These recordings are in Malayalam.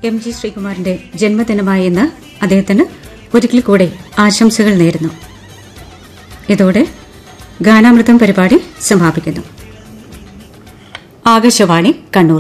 എം ജി ശ്രീകുമാറിന്റെ ജന്മദിനമായ ഇന്ന് അദ്ദേഹത്തിന് ഒരിക്കൽ കൂടെ ആശംസകൾ നേരുന്നു ഇതോടെ ഗാനാമൃതം പരിപാടി സമാപിക്കുന്നു ആകാശവാണി കണ്ണൂർ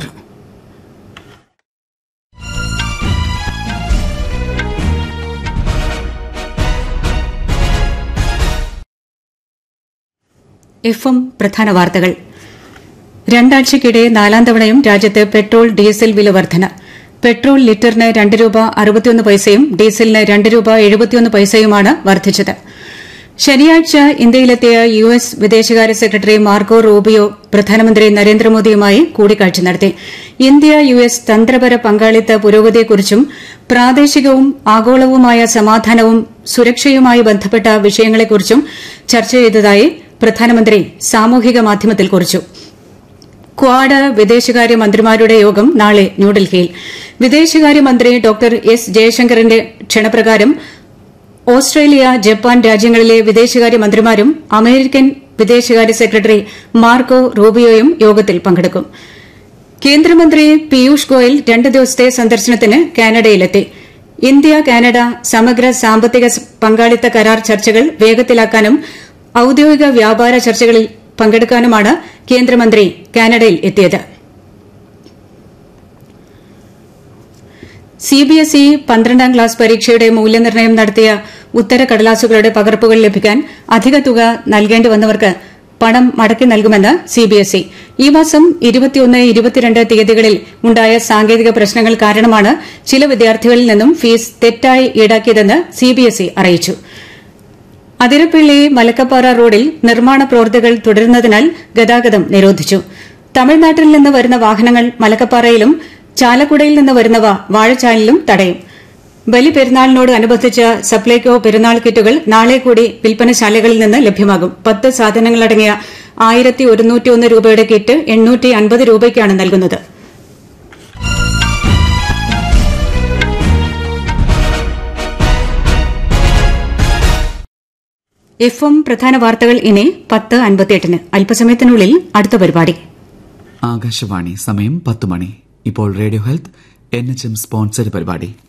എഫ് എം പ്രധാന വാർത്തകൾ രണ്ടാഴ്ചയ്ക്കിടെ നാലാം തവണയും രാജ്യത്ത് പെട്രോൾ ഡീസൽ വില വർധന പെട്രോൾ ലിറ്ററിന് രണ്ട് രൂപ അറുപത്തിയൊന്ന് പൈസയും ഡീസലിന് രണ്ട് രൂപ എഴുപത്തിയൊന്ന് പൈസയുമാണ് വർദ്ധിച്ചത് ശനിയാഴ്ച ഇന്ത്യയിലെത്തിയ യു എസ് വിദേശകാര്യ സെക്രട്ടറി മാർക്കോ റൂബിയോ പ്രധാനമന്ത്രി നരേന്ദ്രമോദിയുമായി കൂടിക്കാഴ്ച നടത്തി ഇന്ത്യ യു എസ് തന്ത്രപര പങ്കാളിത്ത പുരോഗതിയെക്കുറിച്ചും പ്രാദേശികവും ആഗോളവുമായ സമാധാനവും സുരക്ഷയുമായി ബന്ധപ്പെട്ട വിഷയങ്ങളെക്കുറിച്ചും ചർച്ച ചെയ്തതായി പ്രധാനമന്ത്രി സാമൂഹിക മാധ്യമത്തിൽ കുറിച്ചു ക്വാഡ് വിദേശകാര്യ മന്ത്രിമാരുടെ യോഗം നാളെ ന്യൂഡൽഹിയിൽ വിദേശകാര്യമന്ത്രി ഡോക്ടർ എസ് ജയശങ്കറിന്റെ ക്ഷണപ്രകാരം ഓസ്ട്രേലിയ ജപ്പാൻ രാജ്യങ്ങളിലെ വിദേശകാര്യ മന്ത്രിമാരും അമേരിക്കൻ വിദേശകാര്യ സെക്രട്ടറി മാർക്കോ റൂബിയോയും യോഗത്തിൽ പങ്കെടുക്കും കേന്ദ്രമന്ത്രി പീയൂഷ് ഗോയൽ രണ്ട് ദിവസത്തെ സന്ദർശനത്തിന് കാനഡയിലെത്തി ഇന്ത്യ കാനഡ സമഗ്ര സാമ്പത്തിക പങ്കാളിത്ത കരാർ ചർച്ചകൾ വേഗത്തിലാക്കാനും ഔദ്യോഗിക വ്യാപാര ചർച്ചകളിൽ പങ്കെടുക്കാനുമാണ് കേന്ദ്രമന്ത്രി കാനഡയിൽ എത്തിയത് സിബിഎസ്ഇ പന്ത്രണ്ടാം ക്ലാസ് പരീക്ഷയുടെ മൂല്യനിർണ്ണയം നടത്തിയ ഉത്തരക്കടലാസുകളുടെ പകർപ്പുകൾ ലഭിക്കാൻ അധിക തുക നൽകേണ്ടി വന്നവർക്ക് പണം മടക്കി നൽകുമെന്ന് സിബിഎസ്ഇ ഈ മാസം ഇരുപത്തിയൊന്ന് ഇരുപത്തിരണ്ട് തീയതികളിൽ ഉണ്ടായ സാങ്കേതിക പ്രശ്നങ്ങൾ കാരണമാണ് ചില വിദ്യാർത്ഥികളിൽ നിന്നും ഫീസ് തെറ്റായി ഈടാക്കിയതെന്ന് സിബിഎസ്ഇ അറിയിച്ചു അതിരപ്പള്ളി മലക്കപ്പാറ റോഡിൽ നിർമ്മാണ പ്രവൃത്തികൾ തുടരുന്നതിനാൽ ഗതാഗതം നിരോധിച്ചു തമിഴ്നാട്ടിൽ നിന്ന് വരുന്ന വാഹനങ്ങൾ മലക്കപ്പാറയിലും ചാലക്കുടയിൽ നിന്ന് വരുന്നവ വാഴച്ചാലിലും തടയും ബലിപെരുന്നാളിനോട് അനുബന്ധിച്ച് സപ്ലൈകോ പെരുന്നാൾ കിറ്റുകൾ നാളെ കൂടി വിൽപ്പനശാലകളിൽ നിന്ന് ലഭ്യമാകും പത്ത് സാധനങ്ങളടങ്ങിയ ആയിരത്തി ഒരുന്നൂറ്റിയൊന്ന് രൂപയുടെ കിറ്റ് എണ്ണൂറ്റി അൻപത് രൂപയ്ക്കാണ് നൽകുന്നത് എഫ് എം പ്രധാന വാർത്തകൾ ഇനി പത്ത് അൻപത്തിയെട്ടിന് അല്പസമയത്തിനുള്ളിൽ അടുത്ത പരിപാടി ആകാശവാണി സമയം പത്ത് മണി ഇപ്പോൾ radio health N H M sponsor പരിപാടി